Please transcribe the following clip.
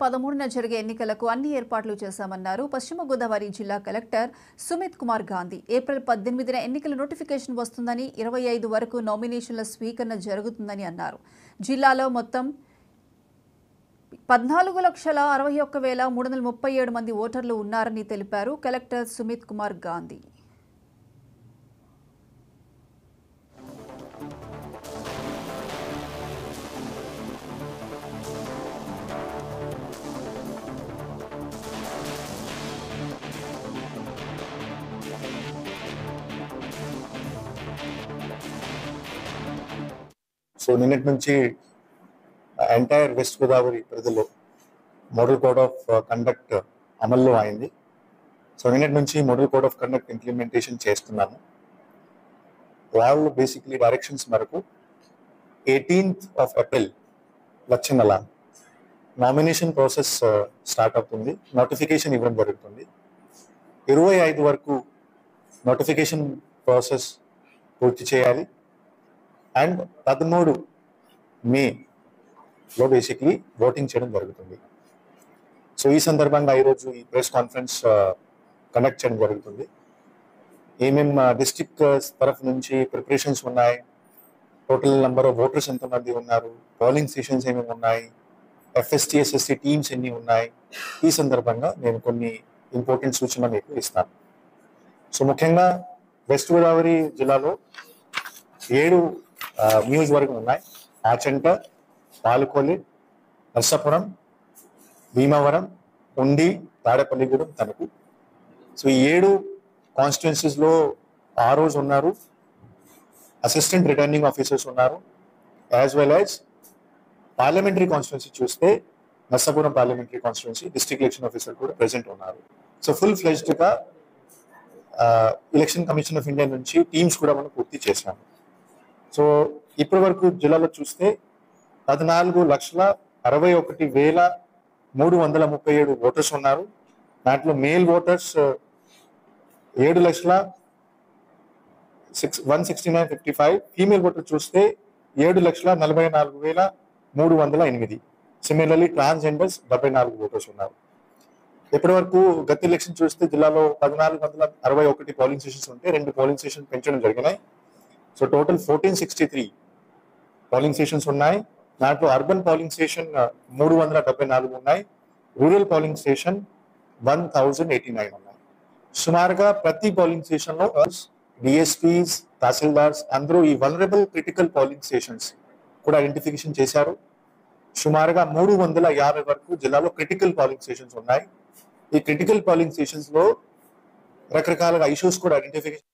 పదమూడున జరిగే ఎన్నికలకు అన్ని ఏర్పాట్లు చేశామన్నారు పశ్చిమ గోదావరి జిల్లా కలెక్టర్ సుమిత్ కుమార్ గాంధీ ఏప్రిల్ పద్దెనిమిదిన ఎన్నికల నోటిఫికేషన్ వస్తుందని ఇరవై ఐదు వరకు నామినేషన్ల స్వీకరణ జరుగుతుందని అన్నారు జిల్లాలో మొత్తం పద్నాలుగు లక్షల అరవై ఒక్క వేల మూడు వందల ముప్పై ఏడు మంది ఓటర్లు ఉన్నారని తెలిపారు కలెక్టర్ సుమిత్ కుమార్ గాంధీ సో నిన్నటి నుంచి ఎంటైర్ వెస్ట్ గోదావరి పరిధిలో మోడల్ కోడ్ ఆఫ్ కండక్ట్ అమల్లో అయింది సో నిన్నటి నుంచి model code of conduct implementation చేస్తున్నాము వాళ్ళు బేసిక్లీ డైరెక్షన్స్ మేరకు ఎయిటీన్త్ ఆఫ్ ఏప్రిల్ వచ్చే నెల నామినేషన్ ప్రాసెస్ స్టార్ట్ అవుతుంది నోటిఫికేషన్ ఇవ్వడం జరుగుతుంది ఇరవై ఐదు వరకు నోటిఫికేషన్ ప్రాసెస్ పూర్తి చేయాలి అండ్ పదమూడు మేలో బేసిక్లీ ఓటింగ్ చేయడం జరుగుతుంది సో ఈ సందర్భంగా ఈరోజు ఈ ప్రెస్ కాన్ఫరెన్స్ కండక్ట్ చేయడం జరుగుతుంది ఏమేం డిస్టిక్ తరఫు నుంచి ప్రిపరేషన్స్ ఉన్నాయి టోటల్ నెంబర్ ఆఫ్ ఓటర్స్ ఎంతమంది ఉన్నారు పోలింగ్ స్టేషన్స్ ఏమేమి ఉన్నాయి ఎఫ్ఎస్టీ ఎస్ఎస్టీ టీమ్స్ ఎన్ని ఉన్నాయి ఈ సందర్భంగా నేను కొన్ని ఇంపార్టెంట్ సూచన మీకు ఇస్తాను సో ముఖ్యంగా వెస్ట్ గోదావరి జిల్లాలో ఏడు నియోజకవర్గం ఉన్నాయి ఆచంట పాలకొల్లి నర్సాపురం భీమవరం ఉండి తాడేపల్లిగూడెం తణుకు సో ఈ ఏడు కాన్స్టిట్యున్సీస్ లో ఆ రోజు ఉన్నారు అసిస్టెంట్ రిటర్నింగ్ ఆఫీసర్స్ ఉన్నారు as well as parliamentary constituency చూస్తే Narsapuram parliamentary constituency district election officer కూడా ప్రెసెంట్ ఉన్నారు సో ఫుల్ ఫ్లెజ్డ్ గా ఎలక్షన్ కమిషన్ ఆఫ్ ఇండియా నుంచి టీమ్స్ కూడా మనం పూర్తి చేశాము సో ఇప్పటి వరకు జిల్లాలో చూస్తే పద్నాలుగు లక్షల అరవై ఒకటి వేల మూడు వందల ముప్పై ఏడు ఓటర్స్ ఉన్నారు దాంట్లో మేల్ ఓటర్స్ ఏడు లక్షల six one sixty nine fifty five female voter చూస్తే ఏడు లక్షల నలభై నాలుగు వేల మూడు వందల ఎనిమిది సిమిలర్లీ ట్రాన్స్జెండర్స్ డెబ్బై నాలుగు ఓటర్స్ ఉన్నారు ఇప్పటి వరకు గత ఎలక్షన్ చూస్తే జిల్లాలో పద్నాలుగు వందల అరవై ఒకటి పోలింగ్ స్టేషన్స్ ఉంటే రెండు పోలింగ్ స్టేషన్ పెంచడం జరిగినాయి so total fourteen sixty three polling stations ఉన్నాయి దాంట్లో అర్బన్ పోలింగ్ స్టేషన్ మూడు వందల డెబ్బై నాలుగు ఉన్నాయి rural polling station one thousand eighty nine ఉన్నాయి సుమారుగా ప్రతి పోలింగ్ స్టేషన్ లో డిఎస్పీస్ తహసీల్దార్స్ అందరూ ఈ వలరబుల్ క్రిటికల్ పోలింగ్ స్టేషన్స్ కూడా ఐడెంటిఫికేషన్ చేశారు సుమారుగా మూడు వందల యాభై వరకు జిల్లాలో క్రిటికల్ పోలింగ్ స్టేషన్స్ ఉన్నాయి ఈ క్రిటికల్ పోలింగ్ స్టేషన్స్ లో రకరకాలుగా ఇష్యూస్ కూడా ఐడెంటిఫికేషన్